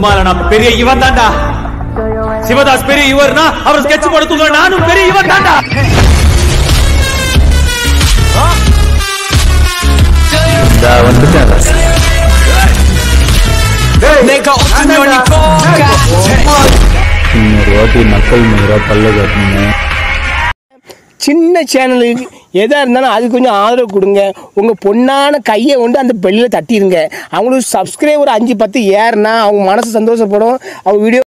சினிமால நான் பெரிய இவன் தாண்டா சிவதாஸ் பெரிய இவர்னா அவர் ஸ்கெட்ச் படுத்துங்க நானும் பெரிய இவன் தாண்டா 내가 어떤 년이고 இன்னொரு வாட்டி மக்கள் மீறா பல்ல கட்டினீங்க சின்ன சேனலுக்கு எதாக இருந்தாலும் அது கொஞ்சம் ஆதரவு கொடுங்க உங்கள் பொண்ணான கையை கொண்டு அந்த பெல்லில் தட்டிடுங்க அவங்களுக்கு சப்ஸ்கிரைபர் அஞ்சு பத்து ஏறுனா அவங்க மனசு சந்தோஷப்படும் அவங்க வீடியோ